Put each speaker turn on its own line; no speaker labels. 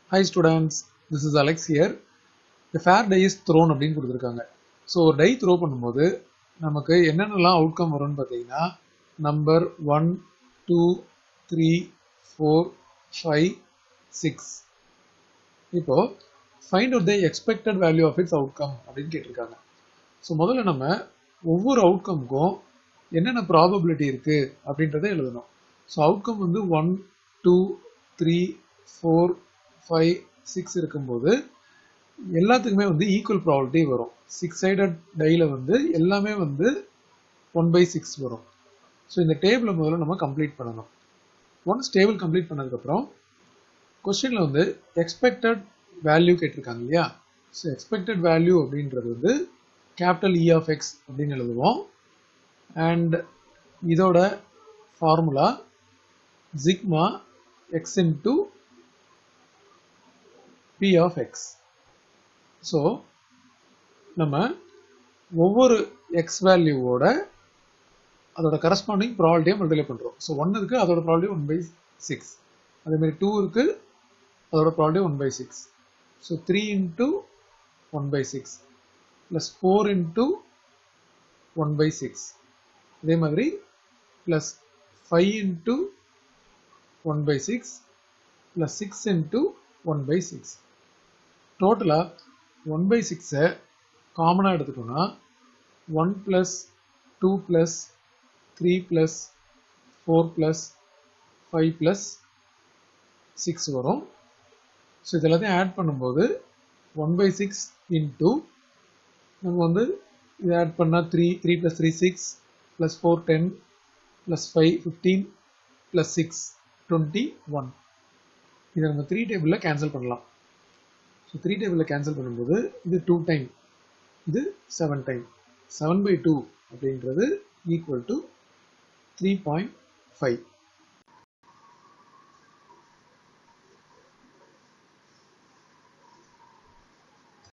high students this is Alex here the fair die is thrown அப்படின்னு கொடுத்துருக்காங்க so ஒரு tie throw பண்ணும்போது நமக்கு என்னென்னலாம் அவுட்கம் வரும்னு பார்த்தீங்கன்னா number one two three four five six இப்போ find out the expected value of its outcome அப்படின்னு கேட்டிருக்காங்க ஸோ முதல்ல நம்ம ஒவ்வொரு அவுட்கமுக்கும் என்னென்ன ப்ராபபிலிட்டி இருக்குது அப்படின்றத எழுதணும் ஸோ அவுட்கம் வந்து one two three four five six இருக்கும்போது எல்லாத்துக்குமே வந்து ஈக்குவல் ப்ராபபிலிட்டி வரும் சிக்ஸ் சைடட் டையில் வந்து எல்லாமே வந்து ஒன் பை சிக்ஸ் வரும் ஸோ இந்த டேபிளை முதல்ல நம்ம கம்ப்ளீட் பண்ணணும் ஒன்ஸ் டேபிள் கம்ப்ளீட் பண்ணதுக்கப்புறம் கொஸ்டினில் வந்து எக்ஸ்பெக்டட் வேல்யூ கேட்டிருக்காங்க இல்லையா ஸோ எக்ஸ்பெக்டட் வேல்யூ அப்படின்றது வந்து கேபிட்டல் இ ஆஃப் எக்ஸ் அப்படின்னு எழுதுவோம் அண்ட் இதோட formula sigma x into P of x so நம்ம ஒவ்வொரு எக்ஸ் வேல்யூவோட அதோட கரஸ்பாண்டிங் ப்ராபர்ட்டியை மல்டிப்ளை பண்ணுறோம் ஸோ ஒன் இருக்கு அதோட ப்ராபர்ட்டி ஒன் பை சிக்ஸ் அதேமாதிரி டூ இருக்கு அதோட property one by six so three into one by six plus four into one by six அதே மாதிரி plus five into one by six plus six into one by six டோட்டலாக one by சிக்ஸை காமனாக எடுத்துட்டோம்னா one plus two plus three plus four plus five plus six வரும் so இது எல்லாத்தையும் add பண்ணும்போது ஒன் பை சிக்ஸ் இன்டூ நம்ம வந்து இதை ஆட் பண்ணால் three three plus three six plus four ten plus five fifteen plus six twenty one இதை நம்ம த்ரீ டேபிளில் கேன்சல் பண்ணலாம் ஸோ த்ரீ டேபிளில் கேன்சல் பண்ணும்போது இது டூ டைம் இது seven time seven by two அப்படின்றது equal to three point five